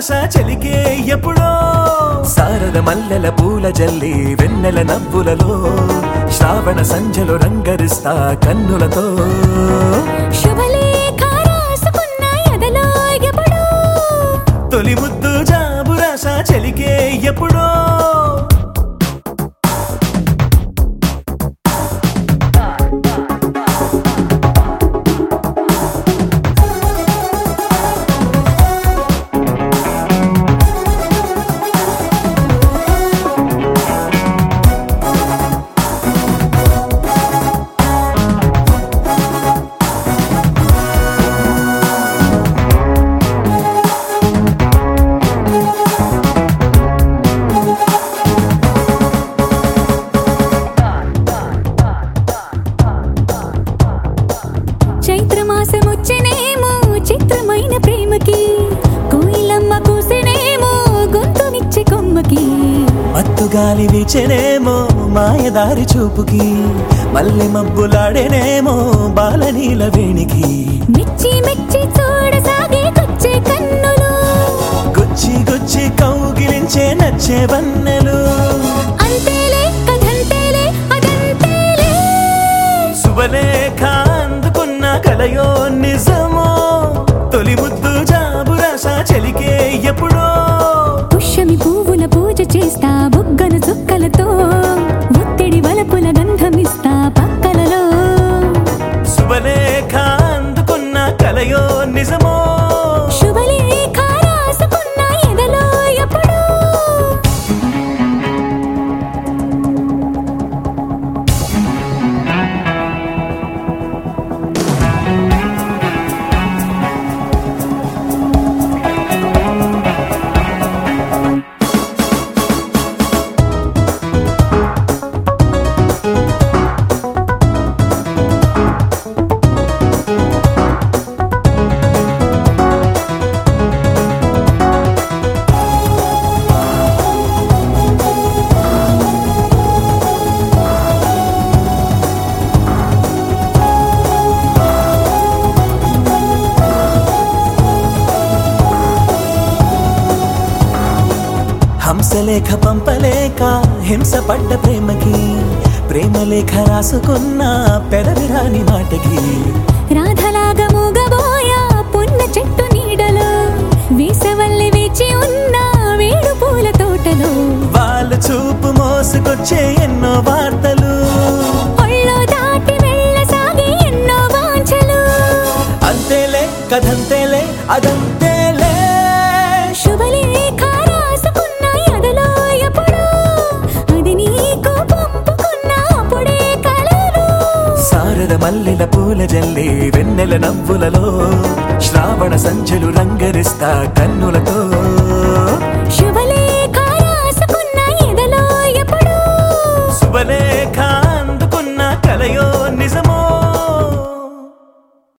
జాబురాస చెలికే ఎప్పుడో సారద మల్లెల పూల జల్లి వెన్నెల నవ్వులలో శ్రావణ సంధ్యలో రంగరిస్తా కన్నులతో శుభలేఖ రాసుకున్న ఎదలో ఎప్పుడో తొలి ముద్దు జాబురాస చెలికే ఎప్పుడో చైత్రమాసం వచ్చేనేమో చిత్రమైన ప్రేమకి కోయిలమ్మ కూసినేమో గొంతునిచ్చే కొమ్మకి మత్తు గాలి వీచెనేమో మాయదారి చూపుకి మల్లె మబ్బులాడేనేమో బాలనీల వేణికి మెచ్చి మెచ్చి చూడసాగే కొచ్చే కన్నులు గుచ్చి గుచ్చి కౌగిలించే నచ్చే వన్నెలు అంతేలే కథంతేలే అదంతేలే శుభలేఖ అందుకున్న కలయో నిజమో తొలి ముద్దు జాబురాస చెలికే ఎప్పుడో పుష్యమి పువ్వుల పూజ చేస్తా బొగ్గన చుక్కలతో ఒత్తిడి వలపుల గంధమిస్తా పక్కలలో శుభలేఖ అందుకున్న కలయో నిజమో శుభలేఖ రాసుకున్న ఎదలో ఎప్పుడో హంసలేఖ పంపలేక హింస పడ్డ ప్రేమకి ప్రేమలేఖ రాసుకున్న పెదవిరాని మాటకి రాధలాగా మూగబోయా పున్న చెట్టు నీడలో వేసవల్లి వేచి ఉన్న వేడు పూల తోటలో వాళ్ళు చూపు మోసుకొచ్చే ఎన్నో వార్తలు ఒళ్ళో దాటి వెళ్ళసాగి ఎన్నో వాంఛలు అంతేలే కథంతేలే అదంతేలే శుభలేఖ రాసుకున్న ఎదలో ఎప్పుడో అది నీకు పంపుకున్న అప్పుడే కలలు సారద మల్లెల పూల జల్లి వెన్నెల నవ్వులలో శ్రావణ సంధ్యలు రంగరిస్తా కన్నులతో